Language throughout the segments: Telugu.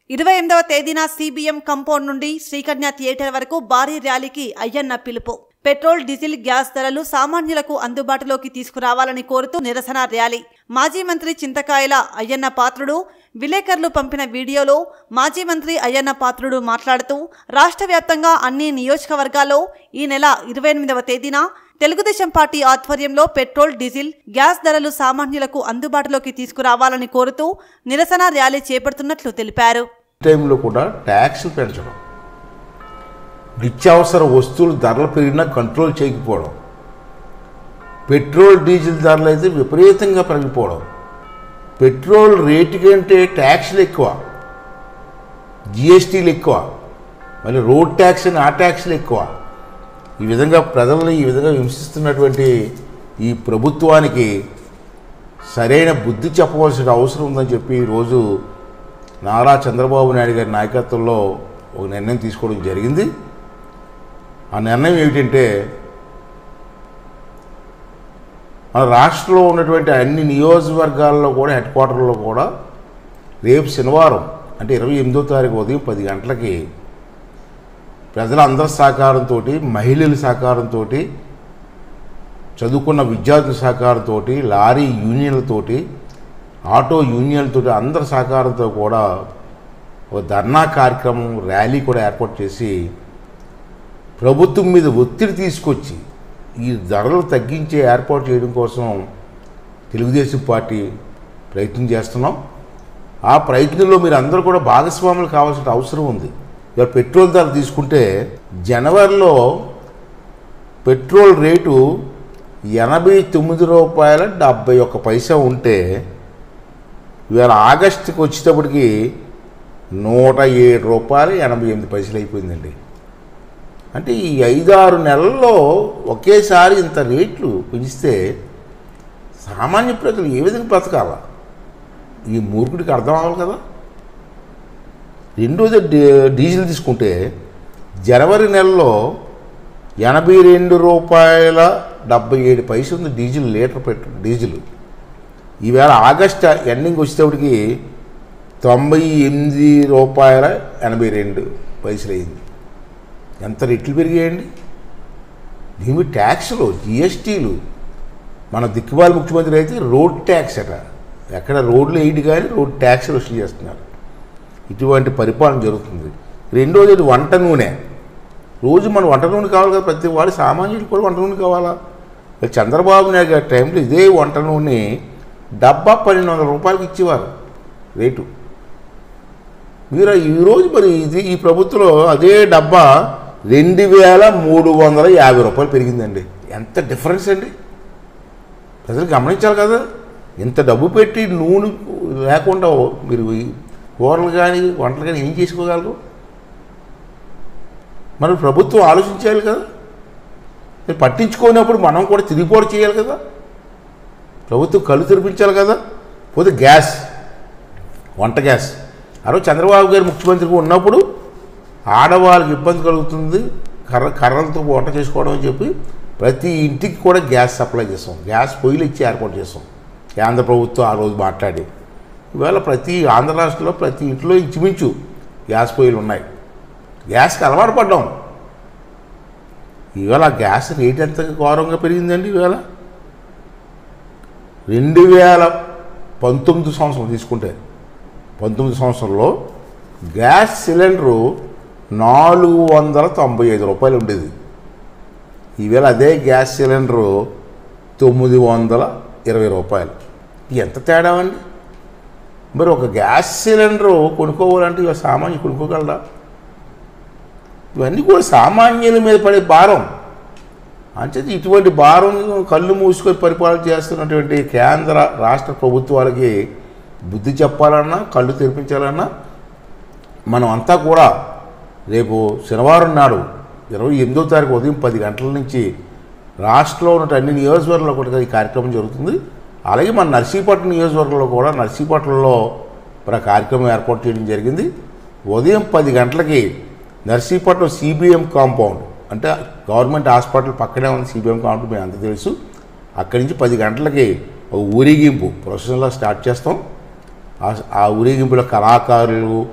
ఇరవై ఎనిమిదవ తేదీన సిబిఎం కంపౌండ్ నుండి శ్రీకన్య థియేటర్ వరకు భారీ ర్యాలీకి అయ్యన్న పిలుపు పెట్రోల్ డీజిల్ గ్యాస్ ధరలు సామాన్యులకు అందుబాటులోకి తీసుకురావాలని కోరుతూ నిరసన ర్యాలీ మాజీ మంత్రి చింతకాయల అయ్యన్న పాత్రుడు విలేకరులు పంపిన వీడియోలో మాజీ మంత్రి అయ్యన్న పాత్రుడు మాట్లాడుతూ రాష్ట్ర వ్యాప్తంగా అన్ని నియోజకవర్గాల్లో ఈ నెల ఇరవై ఎనిమిదవ తేదీన తెలుగుదేశం పార్టీ ఆధ్వర్యంలో పెట్రోల్ డీజిల్ గ్యాస్ ధరలు సామాన్యులకు అందుబాటులోకి తీసుకురావాలని కోరుతూ నిరసన ర్యాలీ చేపడుతున్నట్లు తెలిపారు టైంలో కూడా ట్యాక్స్ పెంచడం నిత్యావసర వస్తువుల ధరలు పెరిగినా కంట్రోల్ చేయకపోవడం పెట్రోల్ డీజిల్ ధరలు అయితే విపరీతంగా పెరిగిపోవడం పెట్రోల్ రేటు కంటే ట్యాక్స్లు ఎక్కువ జిఎస్టీలు ఎక్కువ మళ్ళీ రోడ్ ట్యాక్స్ అని ఆ ట్యాక్స్లు ఎక్కువ ఈ విధంగా ప్రజల్ని ఈ విధంగా హింసిస్తున్నటువంటి ఈ ప్రభుత్వానికి సరైన బుద్ధి చెప్పవలసిన అవసరం ఉందని చెప్పి ఈరోజు నారా చంద్రబాబు నాయుడు గారి నాయకత్వంలో ఒక నిర్ణయం తీసుకోవడం జరిగింది ఆ నిర్ణయం ఏమిటంటే మన రాష్ట్రంలో ఉన్నటువంటి అన్ని నియోజకవర్గాల్లో కూడా హెడ్ క్వార్టర్లో కూడా రేపు శనివారం అంటే ఇరవై ఎనిమిదో తారీఖు ఉదయం పది గంటలకి ప్రజలందరి సహకారంతో మహిళల సహకారంతో చదువుకున్న విద్యార్థుల సహకారంతో లారీ యూనియన్లతోటి ఆటో యూనియన్లతో అందరి సహకారంతో కూడా ఒక ధర్నా కార్యక్రమం ర్యాలీ కూడా ఏర్పాటు చేసి ప్రభుత్వం మీద ఒత్తిడి తీసుకొచ్చి ఈ ధరలు తగ్గించే ఏర్పాటు చేయడం కోసం తెలుగుదేశం పార్టీ ప్రయత్నం చేస్తున్నాం ఆ ప్రయత్నంలో మీరు అందరూ కూడా భాగస్వాములు కావాల్సిన అవసరం ఉంది ఇవాళ పెట్రోల్ ధర తీసుకుంటే జనవరిలో పెట్రోల్ రేటు ఎనభై తొమ్మిది రూపాయల డెబ్బై ఒక్క పైసా ఉంటే ఇవాళ ఆగస్టుకి వచ్చేటప్పటికి నూట ఏడు రూపాయలు ఎనభై ఎనిమిది పైసలు అయిపోయిందండి అంటే ఈ ఐదారు నెలల్లో ఒకేసారి ఇంత రేట్లు పెంచితే సామాన్య ప్రజలు ఏ విధంగా బ్రతకాల ఈ మూర్ఖుడికి అర్థం అవ్వాలి కదా రెండోది డీ- డీజిల్ తీసుకుంటే జనవరి నెలలో ఎనభై రెండు రూపాయల డెబ్బై ఏడు పైసలు ఉంది డీజిల్ లీటర్ పెట్రోల్ డీజిల్ ఈవేళ ఆగస్ట్ ఎండింగ్ వచ్చేటప్పటికి తొంభై ఎనిమిది రూపాయల ఎనభై రెండు పైసలు అయింది ఎంత రెట్లు పెరిగాయండి దీని ట్యాక్స్లు జిఎస్టీలు మన దిక్కుమాల ముఖ్యమంత్రి అయితే రోడ్ ట్యాక్స్ అట ఎక్కడ రోడ్లు వేయడు కానీ రోడ్ ట్యాక్స్లు వసూలు చేస్తున్నారు ఇటువంటి పరిపాలన జరుగుతుంది రెండోది ఇది వంట నూనె రోజు మన వంట నూనె కావాలి కదా ప్రతి వాడు సామాన్యుడు కూడా వంట నూనె కావాలా మరి చంద్రబాబు నాయుడు గారి టైంలో ఇదే వంట నూనె డబ్బా పన్నెండు వందల రూపాయలకి ఇచ్చేవారు రేటు మీరు ఈరోజు మరి ఇది ఈ ప్రభుత్వంలో అదే డబ్బా రెండు వేల మూడు వందల యాభై రూపాయలు పెరిగిందండి ఎంత డిఫరెన్స్ అండి ప్రజలు గమనించాలి కదా ఇంత డబ్బు పెట్టి నూనె లేకుండా మీరు ఈ కూరలు కానీ వంటలు కానీ ఏం చేసుకోగలరు మరి ప్రభుత్వం ఆలోచించాలి కదా మీరు పట్టించుకోనప్పుడు మనం కూడా తిరిగిపోటు చేయాలి కదా ప్రభుత్వం కళ్ళు తెరిపించాలి కదా పోతే గ్యాస్ వంట గ్యాస్ ఆ రోజు చంద్రబాబు గారు ముఖ్యమంత్రిగా ఉన్నప్పుడు ఆడవాళ్ళకి ఇబ్బంది కలుగుతుంది కర్ర కర్రలతో వంట చేసుకోవడం అని చెప్పి ప్రతి ఇంటికి కూడా గ్యాస్ సప్లై చేస్తాం గ్యాస్ పొయ్యిలు ఇచ్చి ఏర్పాటు చేస్తాం కేంద్ర ప్రభుత్వం ఆ రోజు మాట్లాడి ఇవాళ ప్రతి ఆంధ్ర రాష్ట్రంలో ప్రతి ఇంట్లో ఇంచుమించు గ్యాస్ పొయ్యిలు ఉన్నాయి గ్యాస్కి అలవాటు పడ్డాం ఇవాళ గ్యాస్ రేట్ ఎంత ఘోరంగా పెరిగిందండి ఇవాళ రెండు వేల పంతొమ్మిది సంవత్సరం తీసుకుంటే పంతొమ్మిది సంవత్సరంలో గ్యాస్ సిలిండరు నాలుగు వందల తొంభై ఐదు రూపాయలు ఉండేది ఈవేళ అదే గ్యాస్ సిలిండరు తొమ్మిది వందల ఇరవై రూపాయలు ఎంత తేడా అండి మరి ఒక గ్యాస్ సిలిండరు కొనుక్కోవాలంటే ఇవాళ సామాన్యులు కొనుక్కోగలరా ఇవన్నీ కూడా సామాన్యుల మీద పడే భారం అంచేది ఇటువంటి భారం కళ్ళు మూసుకొని పరిపాలన చేస్తున్నటువంటి కేంద్ర రాష్ట్ర ప్రభుత్వాలకి బుద్ధి చెప్పాలన్నా కళ్ళు తెరిపించాలన్నా మనం అంతా కూడా రేపు శనివారం నాడు ఇరవై ఎనిమిదో తారీఖు ఉదయం పది గంటల నుంచి రాష్ట్రంలో ఉన్న అన్ని నియోజకవర్గాల్లో కూడా ఈ కార్యక్రమం జరుగుతుంది అలాగే మన నర్సీపట్నం నియోజకవర్గంలో కూడా నర్సీపట్నంలో ఒక కార్యక్రమం ఏర్పాటు చేయడం జరిగింది ఉదయం పది గంటలకి నర్సీపట్నం సిబిఎం కాంపౌండ్ అంటే గవర్నమెంట్ హాస్పిటల్ పక్కనే ఉంది సిబిఎం కాంపౌండ్ మేము అంత తెలుసు అక్కడి నుంచి పది గంటలకి ఒక ఊరేగింపు ప్రొఫెషనల్గా స్టార్ట్ చేస్తాం ఆ- ఆ ఊరేగింపులో కళాకారులు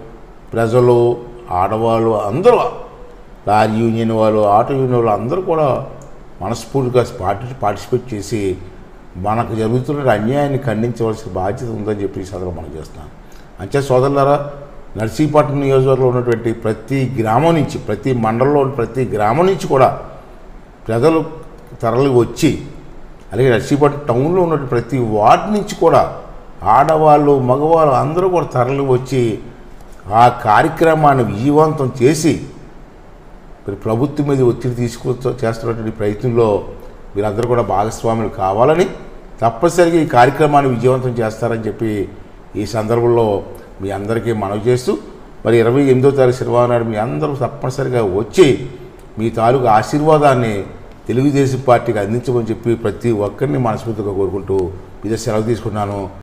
ప్రజలు ఆడవాళ్ళు అందరూ లారీ యూనియన్ వాళ్ళు ఆటో యూనియన్ వాళ్ళు అందరూ కూడా మనస్ఫూర్తిగా పార్టి పార్టిసిపేట్ చేసి మనకు జరుగుతున్న అన్యాయాన్ని ఖండించవలసిన బాధ్యత ఉందని చెప్పి ఈ సదరు మనం చేస్తున్నాను అంతే సోదరులారా నర్సీపట్నం నియోజకవర్గంలో ఉన్నటువంటి ప్రతి గ్రామం నుంచి ప్రతి మండలంలో ఉన్న ప్రతి గ్రామం నుంచి కూడా ప్రజలు తరలి వచ్చి అలాగే నర్సీపట్నం టౌన్లో ఉన్నటువంటి ప్రతి వార్డు నుంచి కూడా ఆడవాళ్ళు మగవాళ్ళు అందరూ కూడా తరలి వచ్చి ఆ కార్యక్రమాన్ని విజయవంతం చేసి మరి ప్రభుత్వం మీద ఒత్తిడి తీసుకు చేస్తున్నటువంటి ప్రయత్నంలో మీరందరూ కూడా భాగస్వాములు కావాలని తప్పనిసరిగా ఈ కార్యక్రమాన్ని విజయవంతం చేస్తారని చెప్పి ఈ సందర్భంలో మీ అందరికీ మనవి చేస్తూ మరి ఇరవై ఎనిమిదో తారీఖు శనివారం నాడు మీ అందరూ తప్పనిసరిగా వచ్చి మీ తాలూకు ఆశీర్వాదాన్ని తెలుగుదేశం పార్టీకి అందించమని చెప్పి ప్రతి ఒక్కరిని మనస్ఫూర్తిగా కోరుకుంటూ ఇదే సెలవు తీసుకున్నాను